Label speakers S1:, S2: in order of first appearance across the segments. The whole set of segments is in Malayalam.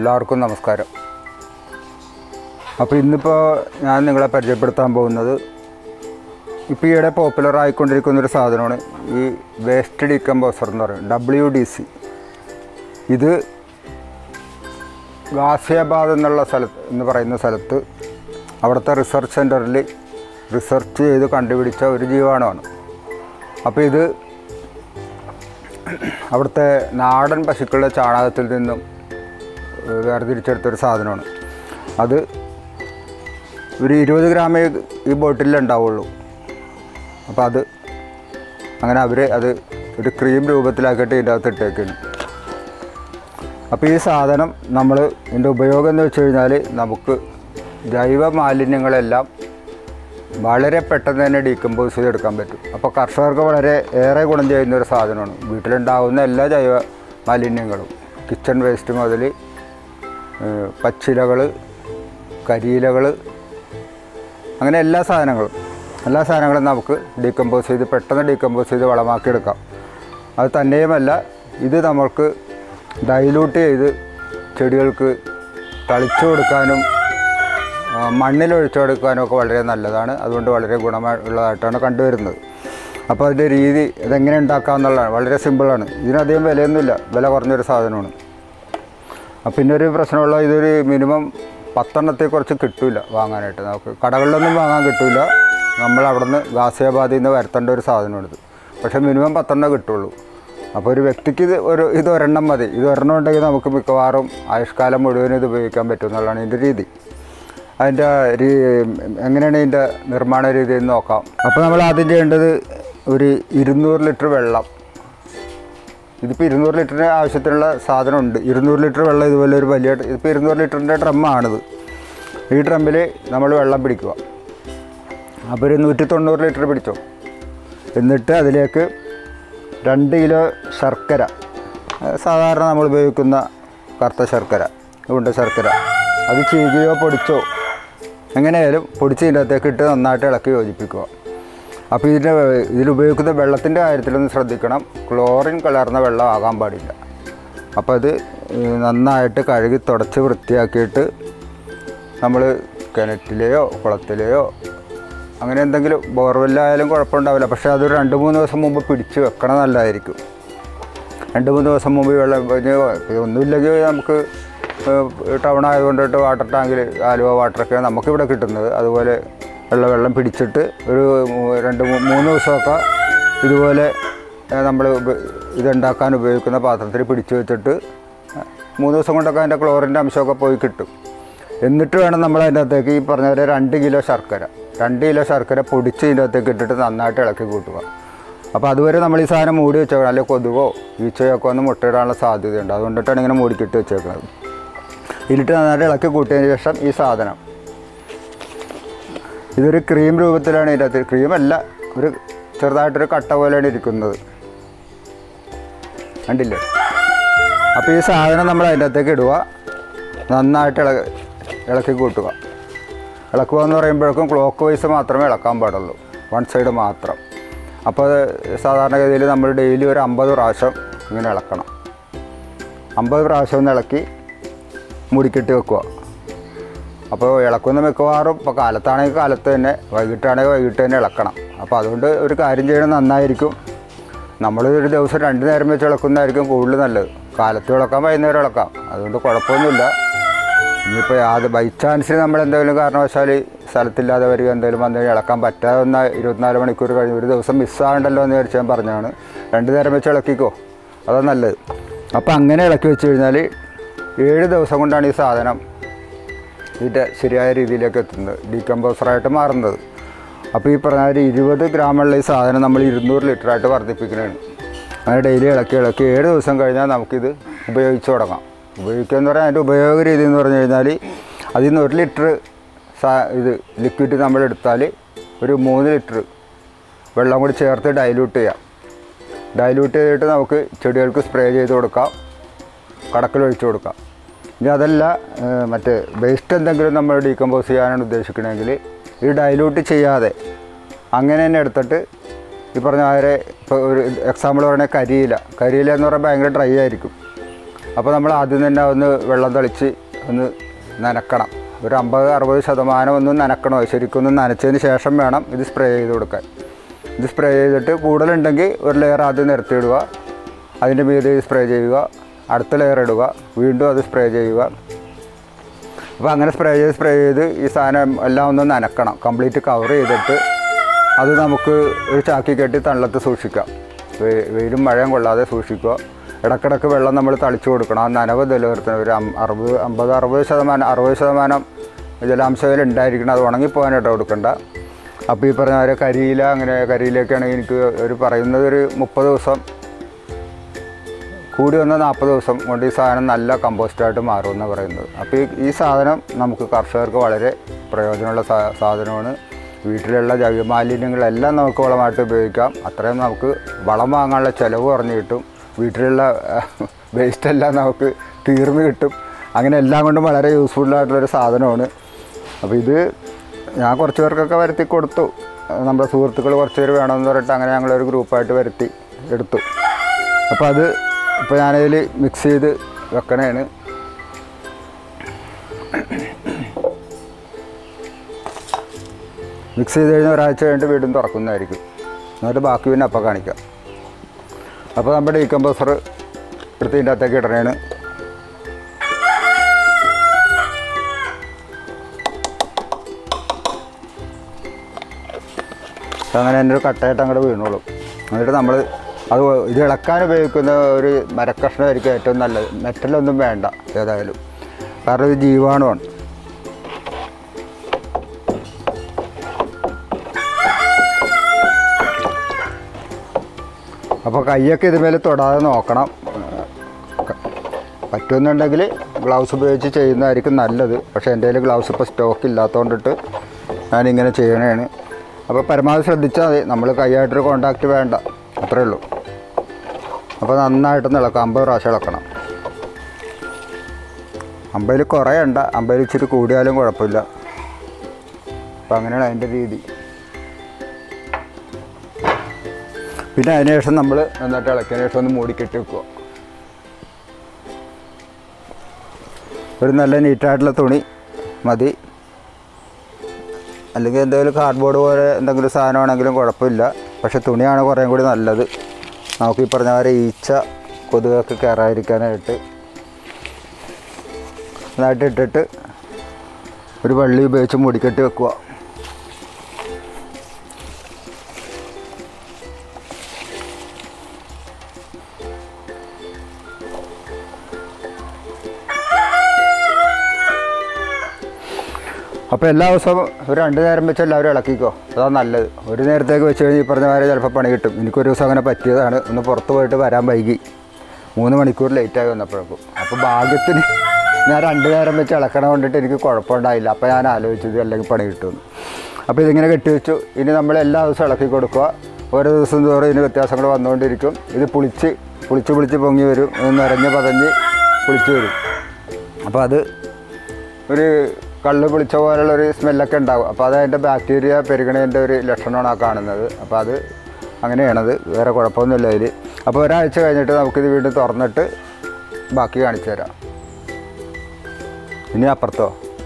S1: എല്ലാവർക്കും നമസ്കാരം അപ്പോൾ ഇന്നിപ്പോൾ ഞാൻ നിങ്ങളെ പരിചയപ്പെടുത്താൻ പോകുന്നത് ഇപ്പോൾ ഈയിടെ പോപ്പുലർ ആയിക്കൊണ്ടിരിക്കുന്ന ഒരു സാധനമാണ് ഈ വേസ്റ്റ് ഡീകമ്പോസർ എന്ന് പറയും ഡബ്ല്യു ഡി സി ഇത് ഗാസിയാബാദ് എന്നുള്ള സ്ഥലത്ത് എന്ന് പറയുന്ന സ്ഥലത്ത് അവിടുത്തെ റിസർച്ച് സെൻറ്ററിൽ റിസർച്ച് ചെയ്ത് കണ്ടുപിടിച്ച ഒരു ജീവാണുമാണ് അപ്പോൾ ഇത് അവിടുത്തെ നാടൻ പശുക്കളുടെ ചാണകത്തിൽ നിന്നും ഏഹ്, വേർതിരിച്ചെടുത്തൊരു സാധനമാണ് അത് ഒരു ഇരുപത് ഗ്രാമേ ഈ ബോട്ടിലിൽ ഉണ്ടാവുള്ളൂ അപ്പോൾ അത് അങ്ങനെ അവർ അത് ഒരു ക്രീം രൂപത്തിലാക്കിയിട്ട് ഇതിൻ്റെ അകത്ത് ഇട്ടേക്കുന്നു അപ്പോൾ ഈ സാധനം നമ്മൾ ഇതിൻ്റെ ഉപയോഗം എന്ന് വെച്ച് കഴിഞ്ഞാൽ നമുക്ക് ജൈവ മാലിന്യങ്ങളെല്ലാം വളരെ പെട്ടെന്ന് തന്നെ ഡീകമ്പോസ് ചെയ്തെടുക്കാൻ പറ്റും അപ്പോൾ കർഷകർക്ക് വളരെ ഏറെ ഗുണം ചെയ്യുന്ന ഒരു സാധനമാണ് വീട്ടിലുണ്ടാകുന്ന എല്ലാ ജൈവ മാലിന്യങ്ങളും കിച്ചൺ വേസ്റ്റ് മുതൽ പച്ചിലകൾ കരിയിലകൾ അങ്ങനെ എല്ലാ സാധനങ്ങളും എല്ലാ സാധനങ്ങളും നമുക്ക് ഡീകമ്പോസ് ചെയ്ത് പെട്ടെന്ന് ഡീകമ്പോസ് ചെയ്ത് വളമാക്കി എടുക്കാം അത് തന്നെയുമല്ല ഇത് നമുക്ക് ഡൈലൂട്ട് ചെയ്ത് ചെടികൾക്ക് തളിച്ചു കൊടുക്കാനും ആ, മണ്ണിൽ ഒഴിച്ചു കൊടുക്കാനും ഒക്കെ വളരെ നല്ലതാണ് അതുകൊണ്ട് വളരെ ഗുണമുള്ളതായിട്ടാണ് കണ്ടുവരുന്നത് അപ്പോൾ അതിൻ്റെ രീതി ഇതെങ്ങനെ ഉണ്ടാക്കാം എന്നുള്ളതാണ് വളരെ സിമ്പിളാണ് ഇതിനധികം വിലയൊന്നുമില്ല വില കുറഞ്ഞൊരു സാധനമാണ് അപ്പം പിന്നെ ഒരു പ്രശ്നമുള്ള ഇതൊരു മിനിമം പത്തെണ്ണത്തെ കുറച്ച് കിട്ടില്ല വാങ്ങാനായിട്ട് നമുക്ക് കടകളിലൊന്നും വാങ്ങാൻ കിട്ടില്ല നമ്മൾ അവിടെ നിന്ന് ഗാസിയാബാദിൽ നിന്ന് വരുത്തേണ്ട ഒരു സാധനമാണിത് പക്ഷേ മിനിമം പത്തെണ്ണം കിട്ടുള്ളൂ അപ്പോൾ ഒരു വ്യക്തിക്ക് ഇത് ഒരു ഇത് ഒരെണ്ണം മതി ഇത് ഒരെണ്ണം ഉണ്ടെങ്കിൽ നമുക്ക് മിക്കവാറും ആയുഷ്കാലം മുഴുവനും ഇത് ഉപയോഗിക്കാൻ പറ്റും എന്നുള്ളതാണ് ഇതിൻ്റെ രീതി അതിൻ്റെ രീ എങ്ങനെയാണ് ഇതിൻ്റെ നിർമ്മാണ രീതി എന്ന് നോക്കാം അപ്പോൾ നമ്മൾ ആദ്യം ചെയ്യേണ്ടത് ഒരു ഇരുന്നൂറ് ലിറ്റർ വെള്ളം ഇതിപ്പോൾ ഇരുന്നൂറ് ലിറ്ററിന് ആവശ്യത്തിനുള്ള സാധനം ഉണ്ട് ഇരുന്നൂറ് ലിറ്റർ വെള്ളം ഇതുപോലെ ഒരു വലിയ ഇപ്പോൾ ഇരുന്നൂറ് ലിറ്ററിൻ്റെ ഡ്രമ്മാണിത് ഈ ഡ്രമ്മിൽ നമ്മൾ വെള്ളം പിടിക്കുക അപ്പോൾ ഒരു നൂറ്റി തൊണ്ണൂറ് ലിറ്റർ പിടിച്ചോ എന്നിട്ട് അതിലേക്ക് രണ്ട് കിലോ ശർക്കര അത് സാധാരണ നമ്മൾ ഉപയോഗിക്കുന്ന കറുത്ത ശർക്കര ഉണ്ട ശർക്കര അത് ചീകിയോ പൊടിച്ചോ എങ്ങനെയായാലും പൊടിച്ച് ഇതിൻ്റെ അകത്തേക്ക് ഇട്ട് നന്നായിട്ട് ഇളക്കി യോജിപ്പിക്കുക അപ്പോൾ ഇതിൻ്റെ ഇതിൽ ഉപയോഗിക്കുന്ന വെള്ളത്തിൻ്റെ കാര്യത്തിലൊന്ന് ശ്രദ്ധിക്കണം ക്ലോറിൻ കലർന്ന വെള്ളം ആകാൻ പാടില്ല അപ്പോൾ അത് ഏഹ്, നന്നായിട്ട് കഴുകി തുടച്ച് വൃത്തിയാക്കിയിട്ട് നമ്മൾ കിണറ്റിലെയോ കുളത്തിലെയോ അങ്ങനെ എന്തെങ്കിലും ബോർവെല്ലായാലും കുഴപ്പമുണ്ടാവില്ല പക്ഷേ അതൊരു രണ്ട് മൂന്ന് ദിവസം മുമ്പ് പിടിച്ച് വെക്കണം നല്ലതായിരിക്കും രണ്ട് മൂന്ന് ദിവസം മുമ്പ് ഈ വെള്ളം ഇനി ഒന്നുമില്ലെങ്കിൽ നമുക്ക് ടൗൺ ആയതുകൊണ്ടിട്ട് വാട്ടർ ടാങ്കിൽ ആലുവ വാട്ടറൊക്കെ നമുക്കിവിടെ കിട്ടുന്നത് അതുപോലെ ഉള്ള വെള്ളം പിടിച്ചിട്ട് ഒരു മൂ- രണ്ട് മൂ- മൂന്ന് ദിവസമൊക്കെ ഇതുപോലെ നമ്മൾ ഇതുണ്ടാക്കാൻ ഉപയോഗിക്കുന്ന പാത്രത്തിൽ പിടിച്ചു വെച്ചിട്ട് മൂന്ന് ദിവസം കൊണ്ടൊക്കെ അതിൻ്റെ ക്ലോറിൻ്റെ അംശമൊക്കെ പോയി കിട്ടും എന്നിട്ട് വേണം നമ്മൾ അതിൻ്റെ അകത്തേക്ക് ഈ പറഞ്ഞ പോലെ രണ്ട് കിലോ ശർക്കര രണ്ട് കിലോ ശർക്കര പൊടിച്ച് ഇതിൻ്റെ അകത്തേക്ക് ഇട്ടിട്ട് നന്നായിട്ട് ഇളക്കി കൂട്ടുക അപ്പോൾ അതുവരെ നമ്മൾ ഈ സാധനം മൂടി വെച്ചേക്കണം അല്ലെങ്കിൽ കൊതുകോ ഈച്ചയോ ഒക്കെ വന്ന് മുട്ടയിടാനുള്ള സാധ്യതയുണ്ട് അതുകൊണ്ടിട്ടാണ് ഇങ്ങനെ മൂടിക്കിട്ട് വെച്ചേക്കുന്നത് ഇതിലിട്ട് നന്നായിട്ട് ഇളക്കി കൂട്ടിയതിന് ശേഷം ഈ സാധനം ഇതൊരു ക്രീം രൂപത്തിലാണ് ഇതിൻ്റെ അകത്ത് ക്രീമല്ല ഒരു ചെറുതായിട്ടൊരു കട്ട പോലെയാണ് ഇരിക്കുന്നത് കണ്ടില്ലേ അപ്പോൾ ഈ സാധനം നമ്മൾ അതിൻ്റെ അകത്തേക്ക് ഇടുക നന്നായിട്ട് ഇള ഇളക്കി കൂട്ടുക ഇളക്കുക എന്ന് പറയുമ്പോഴേക്കും ക്ലോക്ക് വൈസ് മാത്രമേ ഇളക്കാൻ പാടുള്ളൂ വൺ സൈഡ് മാത്രം അപ്പോൾ അത് സാധാരണഗതിയിൽ നമ്മൾ ഡെയിലി ഒരു അമ്പത് പ്രാവശ്യം ഇങ്ങനെ ഇളക്കണം അമ്പത് പ്രാവശ്യം ഒന്ന് ഇളക്കി മുടിക്കെട്ടി വെക്കുക അപ്പോൾ ഇളക്കുന്ന മിക്കവാറും ഇപ്പോൾ കാലത്താണെങ്കിൽ കാലത്ത് തന്നെ വൈകിട്ടാണെങ്കിൽ വൈകിട്ട് തന്നെ ഇളക്കണം അപ്പോൾ അതുകൊണ്ട് ഒരു കാര്യം ചെയ്യണം നന്നായിരിക്കും നമ്മൾ ഒരു ദിവസം രണ്ട് നേരം വെച്ച് ഇളക്കുന്നതായിരിക്കും കൂടുതൽ നല്ലത് കാലത്ത് ഇളക്കാം വൈകുന്നേരം ഇളക്കാം അതുകൊണ്ട് കുഴപ്പമൊന്നുമില്ല ഇനിയിപ്പോൾ യാത് ബൈ ചാൻസിന് നമ്മൾ എന്തെങ്കിലും കാരണവശാൽ സ്ഥലത്തില്ലാതെ വരിക എന്തെങ്കിലും വന്നു കഴിഞ്ഞാൽ ഇളക്കാൻ പറ്റാതെ വന്ന ഇരുപത്തിനാല് മണിക്കൂർ കഴിഞ്ഞ് ഒരു ദിവസം മിസ്സാകണ്ടല്ലോ എന്ന് വിചാരിച്ച് ഞാൻ പറഞ്ഞാണ് രണ്ട് നേരം വെച്ച് ഇളക്കിക്കോ അതാണ് നല്ലത് അപ്പോൾ അങ്ങനെ ഇളക്കി വെച്ച് കഴിഞ്ഞാൽ ഏഴ് ദിവസം കൊണ്ടാണ് ഈ സാധനം ഇതിൻ്റെ ശരിയായ രീതിയിലേക്ക് എത്തുന്നത് ഡീകമ്പോസറായിട്ട് മാറുന്നത് അപ്പോൾ ഈ പറഞ്ഞ ഒരു ഇരുപത് ഗ്രാമുള്ള ഈ സാധനം നമ്മൾ ഇരുന്നൂറ് ലിറ്ററായിട്ട് വർദ്ധിപ്പിക്കുന്നതാണ് അങ്ങനെ ഡെയിലി ഇളക്കി ഇളക്കി ഏഴ് ദിവസം കഴിഞ്ഞാൽ നമുക്കിത് ഉപയോഗിച്ച് തുടങ്ങാം ഉപയോഗിക്കുക എന്ന് പറഞ്ഞാൽ അതിൻ്റെ ഉപയോഗ രീതി എന്ന് പറഞ്ഞു കഴിഞ്ഞാൽ അതിൽ നിന്ന് ഒരു ലിറ്റർ സാ ഇത് ലിക്വിഡ് നമ്മൾ എടുത്താൽ ഒരു മൂന്ന് ലിറ്റർ വെള്ളം കൂടി ചേർത്ത് ഡൈല്യൂട്ട് ചെയ്യാം ഡൈല്യൂട്ട് ചെയ്തിട്ട് നമുക്ക് ചെടികൾക്ക് സ്പ്രേ ചെയ്ത് കൊടുക്കാം കടക്കിലൊഴിച്ച് കൊടുക്കാം ഇനി അതല്ല ഏഹ്, മറ്റേ വേസ്റ്റ് എന്തെങ്കിലും നമ്മൾ ഡീകമ്പോസ് ചെയ്യാനാണ് ഉദ്ദേശിക്കണമെങ്കിൽ ഈ ഡൈലൂട്ട് ചെയ്യാതെ അങ്ങനെ തന്നെ എടുത്തിട്ട് ഈ പറഞ്ഞ ആരെ ഇപ്പോൾ ഒരു എക്സാമ്പിൾ പറയുന്നത് കരിയില കരിയില എന്ന് പറയുമ്പോൾ ഭയങ്കര ഡ്രൈ ആയിരിക്കും അപ്പോൾ നമ്മൾ ആദ്യം തന്നെ ഒന്ന് വെള്ളം തളിച്ച് ഒന്ന് നനക്കണം ഒരു അമ്പത് അറുപത് ശതമാനം ഒന്ന് നനക്കണോ ശരിക്കും ഒന്ന് നനച്ചതിന് ശേഷം വേണം ഇത് സ്പ്രേ ചെയ്ത് കൊടുക്കാൻ ഇത് സ്പ്രേ ചെയ്തിട്ട് കൂടുതലുണ്ടെങ്കിൽ ഒരു ലെയർ ആദ്യം നിരത്തിയിടുക അതിൻ്റെ മീതെ സ്പ്രേ ചെയ്യുക അടുത്ത ലെയർ ഇടുക വീണ്ടും അത് സ്പ്രേ ചെയ്യുക അപ്പോൾ അങ്ങനെ സ്പ്രേ ചെയ്ത് സ്പ്രേ ചെയ്ത് ഈ സാധനം എല്ലാം ഒന്ന് നനക്കണം കംപ്ലീറ്റ് കവർ ചെയ്തിട്ട് അത് നമുക്ക് ഒരു ചാക്കി കെട്ടി തണലത്ത് സൂക്ഷിക്കാം വെ- വെയിലും മഴയും കൊള്ളാതെ സൂക്ഷിക്കുക ഇടക്കിടക്ക് വെള്ളം നമ്മൾ തളിച്ചു കൊടുക്കണം ആ നനവ് നിലനിർത്തണം ഒരു അം- അറുപത് അമ്പത് അറുപത് ശതമാനം അറുപത് ശതമാനം ജലാംശം അതിൽ ഉണ്ടായിരിക്കണം അത് ഉണങ്ങിപ്പോകാൻ ഇട കൊടുക്കണ്ട അപ്പോൾ ഈ പറഞ്ഞ പോലെ കരിയില അങ്ങനെ കരിയിലൊക്കെയാണെങ്കിൽ എനിക്ക് ഒരു പറയുന്നത് ഒരു മുപ്പത് ദിവസം കൂടി വന്ന നാൽപ്പത് ദിവസം കൊണ്ട് ഈ സാധനം നല്ല കമ്പോസ്റ്റായിട്ട് മാറുമെന്ന് പറയുന്നത് അപ്പോൾ ഈ ഈ സാധനം നമുക്ക് കർഷകർക്ക് വളരെ പ്രയോജനമുള്ള സാ സാധനമാണ് വീട്ടിലുള്ള ജൈവ മാലിന്യങ്ങളെല്ലാം നമുക്ക് വളമായിട്ട് ഉപയോഗിക്കാം അത്രയും നമുക്ക് വളം വാങ്ങാനുള്ള ചിലവ് കുറഞ്ഞ് കിട്ടും വീട്ടിലുള്ള വേസ്റ്റ് എല്ലാം നമുക്ക് തീർന്ന് കിട്ടും അങ്ങനെ എല്ലാം കൊണ്ടും വളരെ യൂസ്ഫുള്ളായിട്ടുള്ളൊരു സാധനമാണ് അപ്പോൾ ഇത് ഞാൻ കുറച്ച് പേർക്കൊക്കെ വരുത്തി കൊടുത്തു നമ്മുടെ സുഹൃത്തുക്കൾ കുറച്ച് പേര് വേണമെന്ന് പറഞ്ഞിട്ട് അങ്ങനെ ഞങ്ങളൊരു ഗ്രൂപ്പായിട്ട് വരുത്തി എടുത്തു അപ്പോൾ അത് ഇപ്പോൾ ഞാനതിൽ മിക്സ് ചെയ്ത് വെക്കണേണ് മിക്സ് ചെയ്ത് കഴിഞ്ഞാൽ ഒരാഴ്ച കഴിഞ്ഞിട്ട് വീണ്ടും തുറക്കുന്നതായിരിക്കും എന്നിട്ട് ബാക്കി പിന്നെ അപ്പം കാണിക്കാം അപ്പോൾ നമ്മുടെ ഡീകമ്പോസർ എടുത്ത് ഇതിൻ്റെ അകത്തേക്ക് ഇടണേണ് അങ്ങനെ തന്നെ ഒരു കട്ടയായിട്ട് അങ്ങോട്ട് വീണോളും എന്നിട്ട് നമ്മൾ അത് ഇത് ഇളക്കാൻ ഉപയോഗിക്കുന്ന ഒരു മരക്കഷ്ണമായിരിക്കും ഏറ്റവും നല്ലത് മെറ്റലൊന്നും വേണ്ട ഏതായാലും കാരണം ഇത് ജീവാണുമാണ് അപ്പോൾ കൈയൊക്കെ ഇതുമേൽ തൊടാതെ നോക്കണം ക- പറ്റുമെന്നുണ്ടെങ്കിൽ ഗ്ലൗസ് ഉപയോഗിച്ച് ചെയ്യുന്നതായിരിക്കും നല്ലത് പക്ഷേ എൻ്റെ കയ്യിൽ ഗ്ലൗസ് ഇപ്പോൾ സ്റ്റോക്ക് ഇല്ലാത്തതുകൊണ്ടിട്ട് ഞാനിങ്ങനെ ചെയ്യണതാണ് അപ്പോൾ പരമാവധി ശ്രദ്ധിച്ചാൽ മതി നമ്മൾ കൈയായിട്ടൊരു കോണ്ടാക്റ്റ് വേണ്ട അത്രേ ഉള്ളൂ അപ്പോൾ നന്നായിട്ടൊന്ന് ഇളക്കാം അമ്പത് പ്രാവശ്യം ഇളക്കണം അമ്പതിൽ കുറയണ്ട അമ്പതിൽ ഇച്ചിരി കൂടിയാലും കുഴപ്പമില്ല അപ്പോൾ അങ്ങനെയാണ് അതിൻ്റെ രീതി പിന്നെ അതിനുശേഷം നമ്മൾ നന്നായിട്ട് ഇളക്കിയതിന് ശേഷം ഒന്ന് മൂടിക്കെട്ടി വെക്കുക ഒരു നല്ല നീറ്റായിട്ടുള്ള തുണി മതി അല്ലെങ്കിൽ എന്തെങ്കിലും കാർഡ്ബോർഡ് പോലെ എന്തെങ്കിലും സാധനമാണെങ്കിലും കുഴപ്പമില്ല പക്ഷെ തുണിയാണ് കുറേയും കൂടി നല്ലത് നമുക്ക് ഈ പറഞ്ഞ പോലെ ഈച്ച കൊതുകൊക്കെ കയറാതിരിക്കാനായിട്ട് നന്നായിട്ട് ഇട്ടിട്ട് ഒരു വള്ളി ഉപയോഗിച്ച് മൂടിക്കെട്ടി വെക്കുക അപ്പോൾ എല്ലാ ദിവസവും ഒരു രണ്ട് നേരം വെച്ച് എല്ലാവരും ഇളക്കിക്കോ അതാണ് നല്ലത് ഒരു നേരത്തേക്ക് വെച്ച് കഴിഞ്ഞ് ഈ പറഞ്ഞ മാതിരി ചിലപ്പോൾ പണി കിട്ടും എനിക്കൊരു ദിവസം അങ്ങനെ പറ്റിയതാണ് ഒന്ന് പുറത്ത് പോയിട്ട് വരാൻ വൈകി മൂന്ന് മണിക്കൂർ ലേറ്റായി വന്നപ്പോഴേക്കും അപ്പോൾ ഭാഗ്യത്തിന് ഞാൻ രണ്ട് നേരം വെച്ച് ഇളക്കണ കൊണ്ടിട്ട് എനിക്ക് കുഴപ്പമുണ്ടായില്ല അപ്പോൾ ഞാൻ ആലോചിച്ചത് അല്ലെങ്കിൽ പണി കിട്ടുമെന്ന് അപ്പോൾ ഇതിങ്ങനെ കെട്ടിവെച്ചു ഇനി നമ്മൾ എല്ലാ ദിവസവും ഇളക്കി കൊടുക്കുക ഓരോ ദിവസം തോറും ഇതിന് വ്യത്യാസങ്ങൾ വന്നുകൊണ്ടിരിക്കും ഇത് പുളിച്ച് പുളിച്ച് പുളിച്ച് പൊങ്ങി വരും ഇത് നിറഞ്ഞ് പതഞ്ഞ് പുളിച്ച് വരും അപ്പോൾ അത് ഒരു കള്ള് പിളിച്ച പോലുള്ള ഒരു സ്മെല്ലൊക്കെ ഉണ്ടാവും അപ്പോൾ അത് അതിൻ്റെ ബാക്ടീരിയ പെരുകണതിൻ്റെ ഒരു ലക്ഷണമാണ് ആ കാണുന്നത് അപ്പോൾ അത് അങ്ങനെയാണത് വേറെ കുഴപ്പമൊന്നുമില്ല അതിൽ അപ്പോൾ ഒരാഴ്ച കഴിഞ്ഞിട്ട് നമുക്കിത് വീണ്ടും തുറന്നിട്ട് ബാക്കി കാണിച്ചു തരാം ഇനി അപ്പുറത്തോ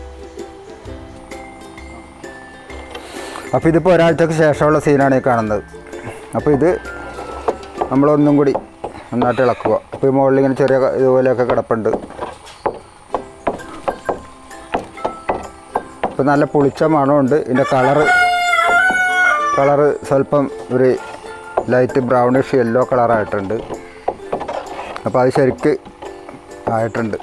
S1: അപ്പോൾ ഇതിപ്പോൾ ഒരാഴ്ചക്ക് ശേഷമുള്ള സീനാണ് ഈ കാണുന്നത് അപ്പോൾ ഇത് നമ്മളൊന്നും കൂടി നന്നായിട്ട് ഇളക്കുക അപ്പോൾ ഈ മുകളിൽ ഇങ്ങനെ ചെറിയ ക- ഇതുപോലെയൊക്കെ കിടപ്പുണ്ട് ഇപ്പം നല്ല പുളിച്ച മണമുണ്ട് ഇതിൻ്റെ കളറ് കളറ് സ്വല്പം ഒരു ലൈറ്റ് ബ്രൗണിഷ് യെല്ലോ കളറായിട്ടുണ്ട് അപ്പോൾ അത് ശരിക്ക് ആയിട്ടുണ്ട്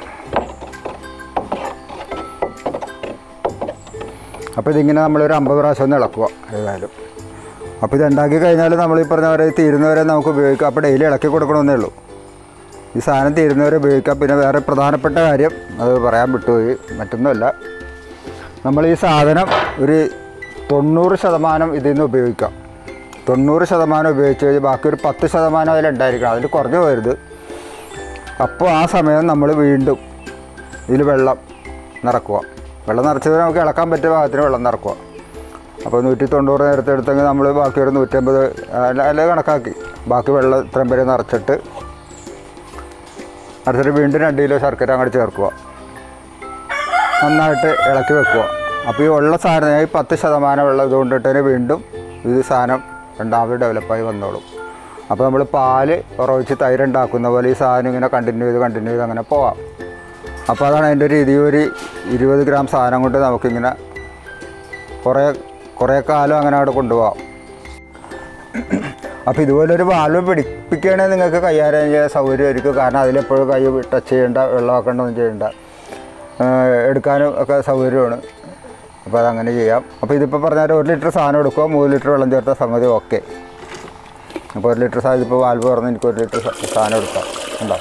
S1: അപ്പോൾ ഇതിങ്ങനെ നമ്മളൊരു അമ്പത് പ്രാവശ്യം ഒന്ന് ഇളക്കുക ഏതായാലും അപ്പോൾ ഇത് ഉണ്ടാക്കി കഴിഞ്ഞാൽ നമ്മൾ ഈ പറഞ്ഞ പോലെ ഇത് തീരുന്നവരെ നമുക്ക് ഉപയോഗിക്കാം അപ്പോൾ ഡെയിലി ഇളക്കി കൊടുക്കണമെന്നേ ഉള്ളൂ ഈ സാധനം തീരുന്നവരെ ഉപയോഗിക്കാം പിന്നെ വേറെ പ്രധാനപ്പെട്ട കാര്യം അത് പറയാൻ വിട്ടുപോയി മറ്റൊന്നുമല്ല നമ്മൾ ഈ സാധനം ഒരു തൊണ്ണൂറ് ശതമാനം ഇതിൽ നിന്ന് ഉപയോഗിക്കാം തൊണ്ണൂറ് ശതമാനം ഉപയോഗിച്ച് കഴിഞ്ഞ് ബാക്കി ഒരു പത്ത് ശതമാനം അതിലുണ്ടായിരിക്കണം അതിൽ കുറഞ്ഞു പോകരുത് അപ്പോൾ ആ സമയം നമ്മൾ വീണ്ടും ഇതിൽ വെള്ളം നിറക്കുക വെള്ളം നിറച്ചത് നമുക്ക് ഇളക്കാൻ പറ്റിയ ഭാഗത്തിന് വെള്ളം നിറക്കുക അപ്പോൾ നൂറ്റി തൊണ്ണൂറ് നേരത്തെ എടുത്തെങ്കിൽ നമ്മൾ ബാക്കി ഒരു നൂറ്റമ്പത് അല്ല അല്ല കണക്കാക്കി ബാക്കി വെള്ളം ഇത്രയും പേര് നിറച്ചിട്ട് അടുത്തിട്ട് വീണ്ടും രണ്ട് കിലോ ശർക്കര അങ്ങോട്ട് ചേർക്കുക നന്നായിട്ട് ഇളക്കി വെക്കുക അപ്പോൾ ഈ ഉള്ള സാധനം ഈ പത്ത് ശതമാനം വെള്ളം ഇതുകൊണ്ടിട്ട് തന്നെ വീണ്ടും ഇത് സാധനം രണ്ടാമത് ഡെവലപ്പായി വന്നോളും അപ്പോൾ നമ്മൾ പാല് ഉറവിച്ച് തൈര് ഉണ്ടാക്കുന്ന പോലെ ഈ സാധനം ഇങ്ങനെ കണ്ടിന്യൂ ചെയ്ത് കണ്ടിന്യൂ ചെയ്ത് അങ്ങനെ പോവാം അപ്പോൾ അതാണ് അതിൻ്റെ രീതി ഒരു ഇരുപത് ഗ്രാം സാധനം കൊണ്ട് നമുക്കിങ്ങനെ കുറേ കുറേ കാലം അങ്ങനെ അവിടെ കൊണ്ടുപോകാം അപ്പോൾ ഇതുപോലൊരു വാൽവ് പിടിപ്പിക്കുകയാണെങ്കിൽ നിങ്ങൾക്ക് കൈകാര്യം ചെയ്യാൻ സൗകര്യമായിരിക്കും കാരണം അതിലെപ്പോഴും കൈ ടച്ച് ചെയ്യേണ്ട വെള്ളമാക്കേണ്ടതൊന്നും ചെയ്യേണ്ട ഏഹ് എടുക്കാനും ഒക്കെ സൗകര്യമാണ് അപ്പോൾ അതങ്ങനെ ചെയ്യാം അപ്പോൾ ഇതിപ്പോൾ പറഞ്ഞാൽ ഒരു ലിറ്റർ സാധനം എടുക്കുക മൂന്ന് ലിറ്റർ വെള്ളം ചേർത്ത സംഗതി ഓക്കെ അപ്പോൾ ഒരു ലിറ്റർ സാധനം ഇപ്പോൾ വാൽവ് തുറന്ന് എനിക്ക് ഒരു ലിറ്റർ സ- സാധനം എടുക്കാം ഉണ്ടോ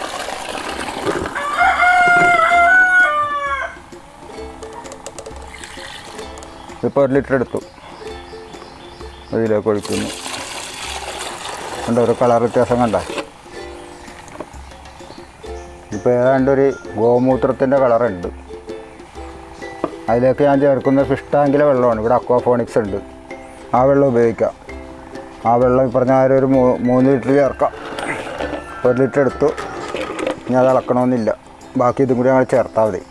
S1: ഇപ്പോൾ ഒരു ലിറ്റർ എടുത്തു അതിലേക്ക് ഒഴിക്കുന്നു കണ്ടോ ഒരു കളർ വ്യത്യാസം കണ്ട ഇപ്പോൾ ഏതാണ്ട് ഒരു ഗോമൂത്രത്തിൻ്റെ കളറുണ്ട് അതിലേക്ക് ഞാൻ ചേർക്കുന്ന ഫിഷ് ടാങ്കിലെ വെള്ളമാണ് ഇവിടെ അക്വാഫോണിക്സ് ഉണ്ട് ആ വെള്ളം ഉപയോഗിക്കാം ആ വെള്ളം ഈ പറഞ്ഞ കാര്യം ഒരു മൂ- മൂന്ന് ലിറ്റർ ചേർക്കാം ഒരു ലിറ്റർ എടുത്തു ഇനി അത് ഇളക്കണമെന്നില്ല ബാക്കി ഇതും കൂടി ഞങ്ങൾ ചേർത്താൽ മതി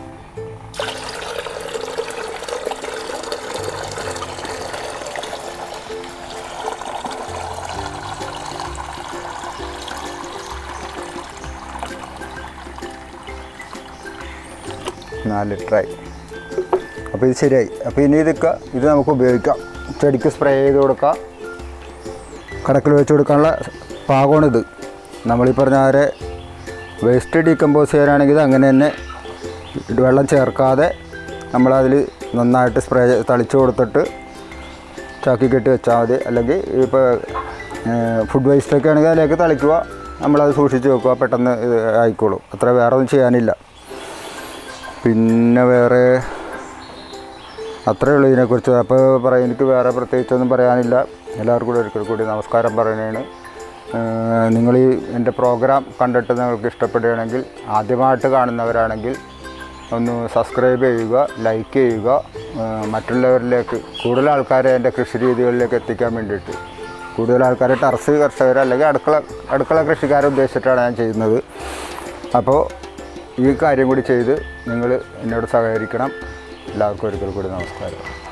S1: നാല് ലിറ്ററായി അപ്പോൾ ഇത് ശരിയായി അപ്പോൾ ഇനി ഇതൊക്കെ ഇത് നമുക്ക് ഉപയോഗിക്കാം ചെടിക്ക് സ്പ്രേ ചെയ്ത് കൊടുക്കാം കടക്കിൽ വെച്ച് കൊടുക്കാനുള്ള പാകമാണിത് നമ്മളീ പറഞ്ഞ ആരെ വേസ്റ്റ് ഡീകമ്പോസ് ചെയ്യാനാണെങ്കിൽ ഇത് അങ്ങനെ തന്നെ ഇത് വെള്ളം ചേർക്കാതെ നമ്മളതിൽ നന്നായിട്ട് സ്പ്രേ തളിച്ച് കൊടുത്തിട്ട് ചാക്കി കെട്ടി വെച്ചാൽ മതി അല്ലെങ്കിൽ ഇപ്പോൾ ഫുഡ് വേസ്റ്റൊക്കെ ആണെങ്കിൽ അതിലേക്ക് തളിക്കുക നമ്മളത് സൂക്ഷിച്ച് വെക്കുക പെട്ടെന്ന് ഇത് ആയിക്കോളും അത്ര വേറെ ഒന്നും ചെയ്യാനില്ല പിന്നെ വേറെ അത്രയേ ഉള്ളൂ ഇതിനെക്കുറിച്ച് അപ്പോൾ പറയാം എനിക്ക് വേറെ പ്രത്യേകിച്ചൊന്നും പറയാനില്ല എല്ലാവർക്കും കൂടി ഒരിക്കൽ കൂടി നമസ്കാരം പറയുന്നതാണ് നിങ്ങൾ ഈ എൻ്റെ പ്രോഗ്രാം കണ്ടിട്ട് നിങ്ങൾക്ക് ഇഷ്ടപ്പെടുകയാണെങ്കിൽ ആദ്യമായിട്ട് കാണുന്നവരാണെങ്കിൽ ഒന്ന് സബ്സ്ക്രൈബ് ചെയ്യുക ലൈക്ക് ചെയ്യുക ആ, മറ്റുള്ളവരിലേക്ക് കൂടുതൽ ആൾക്കാരെ എൻ്റെ കൃഷി രീതികളിലേക്ക് എത്തിക്കാൻ വേണ്ടിയിട്ട് കൂടുതൽ ആൾക്കാരെ ടർസ് കർഷകർ അല്ലെങ്കിൽ അടുക്കള അടുക്കള കൃഷിക്കാരെ ഉദ്ദേശിച്ചിട്ടാണ് ഞാൻ ചെയ്യുന്നത് അപ്പോൾ ഈ കാര്യം കൂടി ചെയ്ത് നിങ്ങൾ എന്നോട് സഹകരിക്കണം എല്ലാവർക്കും ഒരിക്കൽ കൂടി നമസ്കാരം